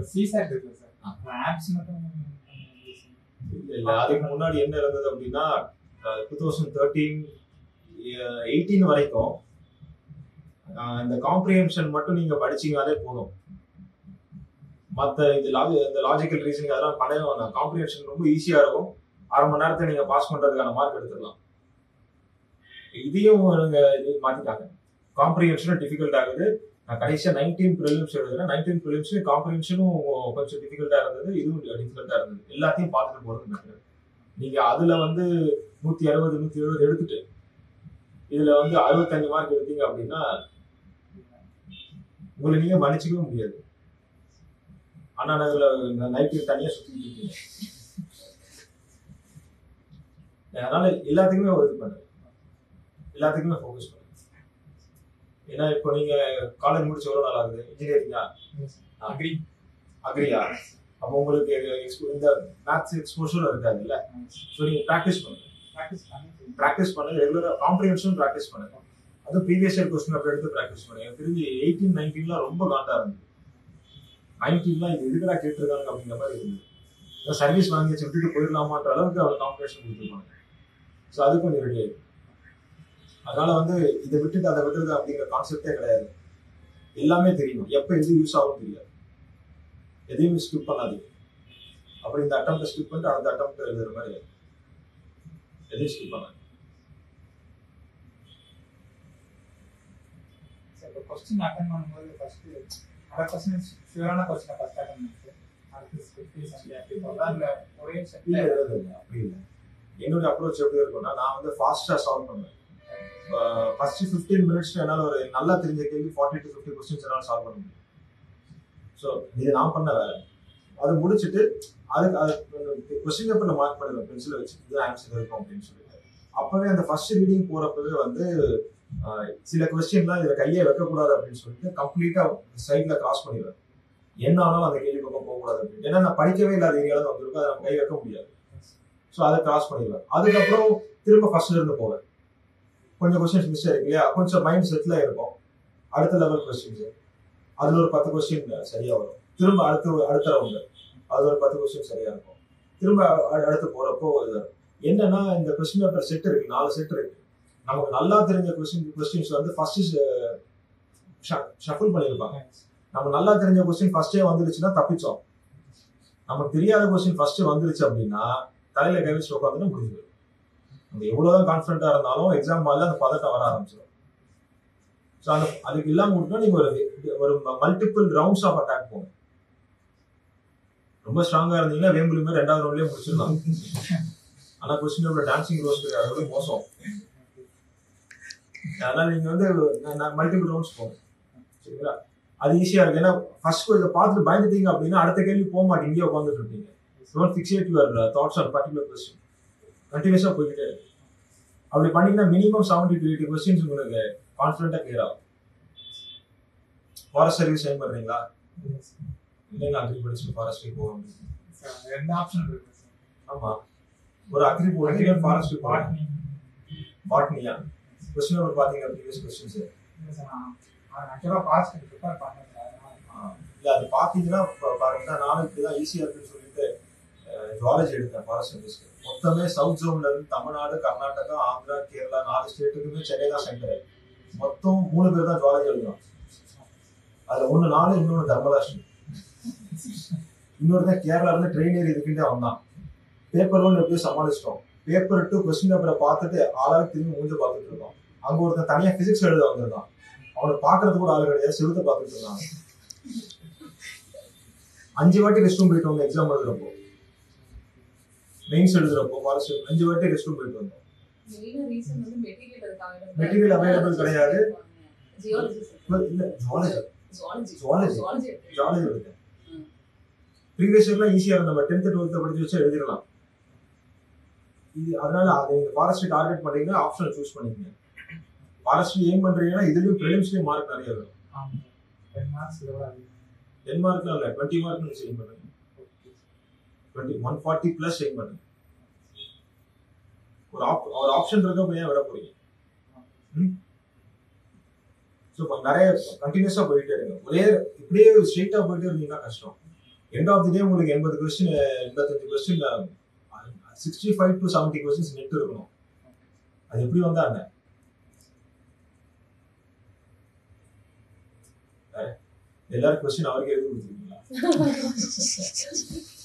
இப்போ சிசாட் இருக்கு சார் ஆ. ஆப்ஸ் மட்டும் இல்ல இல்ல அதுக்கு முன்னாடி என்ன இருந்தது அப்படின்னா டூ தௌசண்ட் தேர்ட்டீன் எயிட்டீன் வரைக்கும் அஹ், இந்த காம்ப்ரிஹென்ஷன் மட்டும் நீங்க படிச்சீங்கனாலே போதும் மத்த இது லாஜி இந்த லாஜிக்கல் ரீசனிங் அதெல்லாம் பண்ணவே வேணாம் காம்ப்ரிஹென்ஷன் ரொம்ப ஈஸியா இருக்கும் அரை மணி நேரத்தை நீங்க பாஸ் பண்றதுக்கான மார்க் எடுத்துடலாம் இதையும் நீங்க இது மாத்திட்டாங்க காம்ப்ரிஹென்ஷனும் டிஃபிகல்ட் ஆகுது நான் கடைசியா நைன்டீன் ப்ரிலிம்ஸ் எழுதுறேன் நைன்டீன் ப்ரிலிம்ஸ் காம்ப்ரிஹென்ஷனும் கொஞ்சம் டிஃபிகல்ட்டா இருந்தது இதுவும் டிஃபிகல்ட்டா இருந்தது எல்லாத்தையும் பார்த்துட்டு போறது பெட்டர் நீங்க அதுல வந்து நூத்தி அறுபது நூத்தி எழுபது எடுத்துட்டு இதுல வந்து அறுபத்தஞ்சு மார்க் எடுத்தீங்க அப்படின்னா உங்களை நீங்க மன்னிச்சிக்கவே முடியாது அண்ணா நகர்ல நைட்டு தனியா சுத்திட்டு இருக்கீங்க அதனால எல்லாத்துக்குமே ஒரு இது பண்ணுங்க எல்லாத்துக்குமே ஃபோக்கஸ் பண்ணுங்க ஏன்னா இப்போ நீங்க காலேஜ் முடிச்சு எவ்வளவு நாள் ஆகுது இன்ஜினியரிங்கா அக்ரி அக்ரியா அப்போ உங்களுக்கு expo- இந்த மேத்ஸ் எக்ஸ்போஷர் இருக்காதுல்ல ஸோ நீங்க ப்ராக்டிஸ் பண்ணுங்க ப்ராக்டிஸ் பண்ணி ப்ராக்டிஸ் பண்ணுங்க ரெகுலரா காம்ப்ரிஹென்ஷன் ப்ராக்டிஸ் பண்ணுங்க அதுவும் ப்ரீவியஸ் இயர் கொஸ்டின் அப்படி எடுத்து ப்ராக்டிஸ் பண்ணுங்க எனக்கு தெரிஞ்சு எயிட்டீன் நைன்டீன்லாம் ரொம்ப காண்டா இருந்தது நைன்டீன்லாம் இது எதுக்குடா கேட்டிருக்காங்க அப்படிங்கிற மாதிரி இருந்தது சர்வீஸ் வாங்கி வச்சு விட்டுட்டு போயிடலாமான்ற அளவுக்கு அவர் காம்படிஷன் கொடுத்துருப்பாங்க ஸோ அது கொஞ்சம் ரெடி ஆயிடும் அதனால வந்து இதை விட்டுட்டு அதை விட்டுறது அப்படிங்கிற கான்செப்டே கிடையாது எல்லாமே தெரியும் எப்போ எது யூஸ் ஆகும் தெரியாது எதையும் ஸ்கிப் பண்ணாதீங்க அப்படி இந்த அட்டம் ஸ்கிப் பண்ணிட்டு அடுத்த அட்டம் எழுதுற மாதிரி எதையும் ஸ்கிப் பண்ணாதீங்க சார் இப்போ கொஸ்டின் அட்டன் பண்ணும்போது ஃபர்ஸ்ட் அரை கொஸ்டின் ஷியூரான கொஸ்டினை ஃபர்ஸ்ட் அட்டன் பண்ணிட்டு அடுத்து ஸ்கிரிப்ட் சண்டே அப்படி போகலாம் இல்லை ஒரே இல்ல செட்டில் இல்ல, இல்ல, இல்ல, அப்படி இல்லை என்னோட அப்ரோச் எப்படி இருக்கும்னா நான் வந்து ஃபாஸ்டா சால்வ் பண்ணுவேன் ஃபர்ஸ்ட் ஃபிஃப்டீன் மினிட்ஸ் என்னால் ஒரு நல்லா தெரிஞ்ச கேள்வி ஃபார்ட்டி டு ஃபிஃப்டி கொஸ்டின்ஸ் என்னால் சால்வ் பண்ண முடியும் ஸோ இது நான் பண்ண வேலை அதை முடிச்சுட்டு அதுக்கு அது கொஸ்டின் பேப்பர்ல மார்க் பண்ணிடுவேன் பென்சில் வச்சு இது ஆன்சர் இருக்கும் அப்படின்னு சொல்லிட்டு அப்பவே அந்த ஃபர்ஸ்ட் ரீடிங் போறப்பவே வந்து அஹ், சில கொஸ்டின்லாம் இதுல கையை வைக்கக்கூடாது அப்படின்னு சொல்லிட்டு கம்ப்ளீட்டா சைட்ல கிராஸ் பண்ணிடுவேன் என்ன ஆனாலும் அந்த கேள்வி பக்கம் போகக்கூடாது அப்படின்னு ஏன்னா நான் படிக்கவே இல்லாத ஏரியாவில் வந்திருக்கும் அதை நம்ம கை வைக்க முடியாது ஸோ அதை கிராஸ் பண்ணிடுவேன் அதுக்கப்புறம் திரும்ப ஃபர்ஸ்ட்ல இருந்து போவேன் கொஞ்சம் கொஸ்டின்ஸ் மிஸ் ஆயிருக்கு இல்லையா கொஞ்சம் மைண்ட் செட்டில் இருக்கும் அடுத்த லெவல் கொஸ்டின்ஸ் அதுல ஒரு பத்து கொஸ்டின் சரியா வரும் திரும்ப அடுத்த அடுத்த ரவுண்டு அது ஒரு பத்து கொஸ்டின் சரியா இருக்கும் திரும்ப அ- அடுத்து போறப்போ இது வரும். என்னன்னா இந்த கொஸ்டின் பேப்பர் செட் இருக்கு நாலு செட் இருக்கு நமக்கு நல்லா தெரிஞ்ச கொஸ்டின் கொஸ்டின்ஸ் வந்து ஃபர்ஸ்ட் ஷஃபிள் பண்ணியிருப்பாங்க நம்ம நல்லா தெரிஞ்ச கொஸ்டின் ஃபர்ஸ்டே வந்துருச்சுன்னா தப்பிச்சோம் நமக்கு தெரியாத கொஸ்டின் ஃபர்ஸ்ட் வந்துருச்சு அப்படின்னா தலையில கை வச்சு உட்காந்துட்டு முடிஞ்சு போயிடும் நம்ம எவ்வளவுதான் கான்ஃபிடண்டா இருந்தாலும் எக்ஸாம் ஹாலில் அந்த பதட்டம் வர ஆரம்பிச்சிடும் ஸோ அந்த அதுக்கு இல்லாம விட்டுனா நீங்க ஒரு ஒரு மல்டிபிள் ரவுண்ட்ஸ் ஆஃப் அட்டாக் போங்க ரொம்ப ஸ்ட்ராங்கா இருந்தீங்கன்னா வேம்புலி மாதிரி ரெண்டாவது ரவுண்ட்லயே முடிச்சிடலாம் ஆனா கொஸ்டின் பேப்பர் டான்சிங் ரோஸ் அதோட மோசம் அதனால நீங்க வந்து மல்டிபிள் ரவுண்ட்ஸ் போங்க சரிங்களா அது ஈஸியா இருக்கு ஏன்னா ஃபர்ஸ்ட் இதை பார்த்துட்டு பயந்துட்டீங்க அப்படின்னா அடுத்த கேள்வி போக மாட்டீங்க இங்கே உட்காந்துட்டு இருப்பீங்க don't fixate your thoughts on particular question கண்டினியூஸாக போய்கிட்டே இருக்கு அப்படி பண்ணீங்கன்னா minimum seventy to eighty questions உங்களுக்கு கான்ஃபிடென்ட்டாக கிளியர் ஆகும் ஃபாரஸ்ட் சர்வீஸ் சைன் பண்ணுறீங்களா இல்லைங்க அக்ரி படிச்சுட்டு ஃபாரஸ்ட்ரி போகும் சார் ரெண்டு ஆப்ஷன் இருக்கு சார் ஆமா ஒரு அக்ரி போடுறீங்க ஃபாரஸ்ட்ரி போடுறீங்க பாட்னி பாட்னியா கொஸ்டின் நம்பர் பார்த்தீங்க ப்ரீவியஸ் கொஸ்டின்ஸ் இல்லை சார் நான் ஆக்சுவலாக பாஸ் ப்ரிப்பேர் பண்ணேன் சார் அதனால இல்ல அது பாத்தீங்கன்னா இப்ப பாருங்க நானும் இப்படிதான் ஈஸியா இருக்குன்னு சொல்லிட்டு ஜுவாலஜி எடுத்தேன் ஃபாரஸ்ட் சர்வீஸ்க்கு மொத்தமே சவுத் ஜோன்ல இருந்து தமிழ்நாடு கர்நாடகா ஆந்திரா கேரளா நாலு ஸ்டேட்டுக்குமே சென்னை தான் சென்டர் மொத்தம் மூணு பேர் தான் ஜுவாலஜி எழுதுறோம் அதுல ஒண்ணு நாலு இன்னொன்னு தர்மதாஷ்மி இன்னொருத்தன் கேரளா இருந்து ட்ரெயின் ஏறி இதுக்கிட்டே வந்தான் பேப்பர் ஒன்று எப்படியோ சமாளிச்சிட்டோம் பேப்பர் டூ கொஸ்டின் பேப்பரை பார்த்துட்டு ஆளாளுக்கு திரும்பி மூஞ்ச பார்த்துட்டு இருக்கோம் அங்க ஒருத்தன் தனியா பிசிக்ஸ் எழுத வந்திருந்தான் அவனை பாக்குறது கூட ஆள் கிடையாது செவுத்த பார்த்துட்டு இருந்தான் அஞ்சு வாட்டி ரெஸ்ட் ரூம் போயிட்டு வந்தோம் எக்ஸாம் எழுதுறப்போ மெயின்ஸ் எழுதுறப்போ ஃபாரஸ்ட் அஞ்சு வாட்டி ரெஸ்ட் ரூம் போயிட்டு வந்தோம் மெயினா ரீசன் வந்து மெட்டீரியல் இருக்காங்க Material available கிடையாது. ஜியாலஜி இல்ல zoology zoology Zoology. Zoology zoology எழுதுறேன் ம். ப்ரீவியஸ் இயர்லாம் ஈஸியா இருந்த நம்ம டென்த் டுவெல்த் படிச்சு வச்சு எழுதிடலாம் இது அதனால அது நீங்க ஃபாரஸ்ட் டார்கெட் பண்ணீங்கன்னா ஆப்ஷன் சூஸ் பண்ணிக்கங்க ஃபாரஸ்ட் ஏம் பண்றீங்கன்னா இதுலயும் ப்ரிலிம்ஸ்லயும் மார்க் நிறைய வரும் ஆமாம் டென் மார்க்ஸ் இதோட டென் மார்க்லாம் இல்ல டுவெண்ட்டி மார்க் நீங்க செயின் பண்ணுங்க டுவெண்ட்டி ஒன் ஃபார்ட்டி பிளஸ் செயின் பண்ணுங்க ஒரு ஆப் ஒரு ஆப்ஷன் இருக்க ஏன் விட போறீங்க ஸோ நிறைய கண்டினியூஸா போயிட்டே இருங்க ஒரே இப்படியே ஸ்ட்ரெயிட்டா போயிட்டே இருந்தீங்கன்னா கஷ்டம் எண்ட் ஆஃப் தி டே உங்களுக்கு எண்பது கொஸ்டின் எண்பத்தஞ்சு question sixty five to seventy questions net இருக்கணும் அது எப்படி வந்தா என்ன எல்லாரும் கொஸ்டின் அவருக்கு எழுதி கொடுத்துருக்கீங்களா